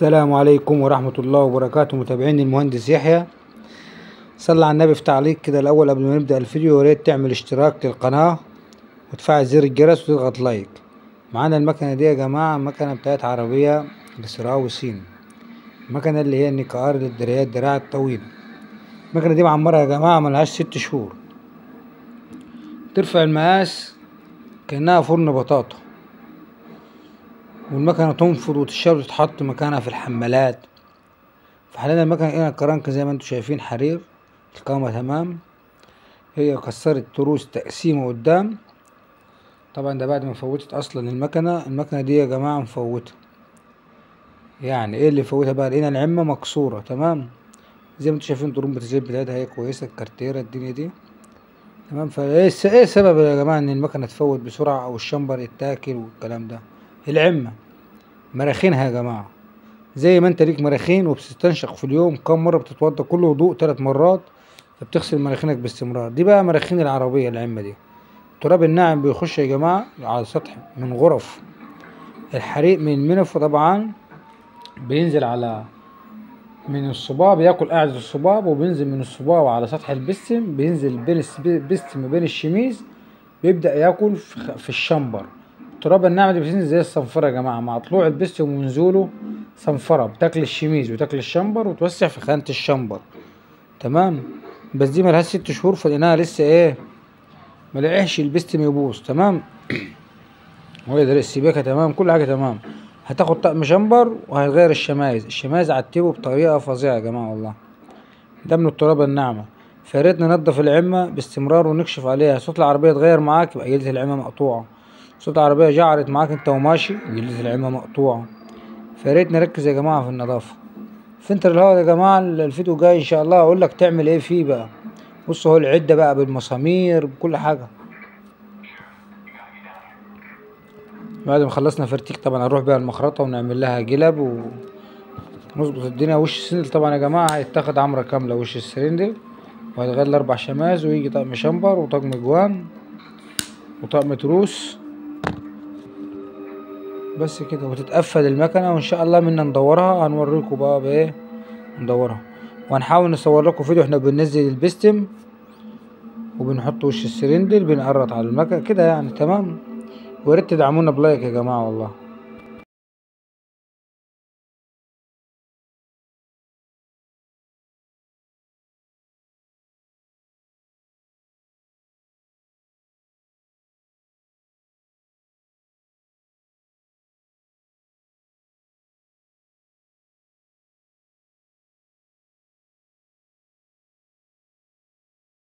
السلام عليكم ورحمة الله وبركاته متابعين المهندس يحيى صلى على النبي في تعليق كده الأول قبل ما نبدأ الفيديو يا ريت تعمل اشتراك للقناة وتفعل زر الجرس وتضغط لايك معانا المكنة دي يا جماعة المكنة بتاعت عربية بسراوي صيني المكنة اللي هي النيكار للدرايات الدراع الطويل المكنة دي معمرة يا جماعة ملهاش ست شهور ترفع المقاس كأنها فرن بطاطا والمكنة تنفض وتشال وتتحط مكانها في الحمالات فحاليا المكنة هنا الكرنك زي ما انتوا شايفين حرير القامة تمام هي كسرت تروس تقسيمة قدام طبعا ده بعد ما فوتت اصلا المكنة المكنة دي يا جماعة مفوتة يعني ايه اللي فوتها بقى لقينا العمة مكسورة تمام زي ما انتوا شايفين ضروب الزيت بتاعتها هي كويسة الكارتيرة الدنيا دي تمام فايه الس- ايه السبب يا جماعة ان المكنة تفوت بسرعة او الشمبر يتاكل والكلام ده العمة مراخينها يا جماعة زي ما انت ليك مراخين وبتستنشق في اليوم كم مرة بتتوضى كل وضوء تلات مرات فبتغسل مراخينك باستمرار دي بقى مراخين العربية العمة دي التراب الناعم بيخش يا جماعة على سطح من غرف الحريق من المنف طبعا بينزل على من الصباب ياكل قاعدة الصباب وبينزل من الصباب على سطح البستم بينزل بين الس- البستم وبين الشميز بيبدأ ياكل في خ- في الشمبر التراب الناعمة دي بتنزل زي الصنفرة يا جماعة مع طلوع البستم ونزوله صنفرة بتاكل الشميز وتاكل الشمبر وتوسع في خانة الشمبر تمام بس دي ملهاش ست شهور فلقيناها لسه ايه ملقاش البستم يبوظ تمام وهي ده السباكة تمام كل حاجة تمام هتاخد طقم شمبر وهتغير الشمايز الشمايز عتبه بطريقة فظيعة يا جماعة والله ده من الترابة الناعمة فياريت ننضف العمة باستمرار ونكشف عليها صوت العربية اتغير معاك يبقى جلدة العمة مقطوعة صوت العربية جعرت معاك انت وماشي جلدة العمة مقطوعة فياريت نركز يا جماعة في النظافة فلتر الهواء يا جماعة الفيديو جاي ان شاء الله اقول لك تعمل ايه فيه بقى بص اهو العدة بقى بالمسامير بكل حاجة بعد ما خلصنا فرتيك طبعا هنروح بيها المخرطة ونعمل لها جلب ونظبط الدنيا وش السندل طبعا يا جماعة هيتاخد عمرة كاملة وش السرندل وهيتغير الأربع شماز ويجي طقم شمبر وطقم جوان وطقم تروس بس كده وتتقفل المكنة وإن شاء الله منا ندورها هنوريكم بقى بإيه ندورها وهنحاول نصور لكم فيديو احنا بننزل البستم وبنحط وش السرندل بنقرط على المكنة كده يعني تمام وياريت تدعمونا بلايك يا جماعة والله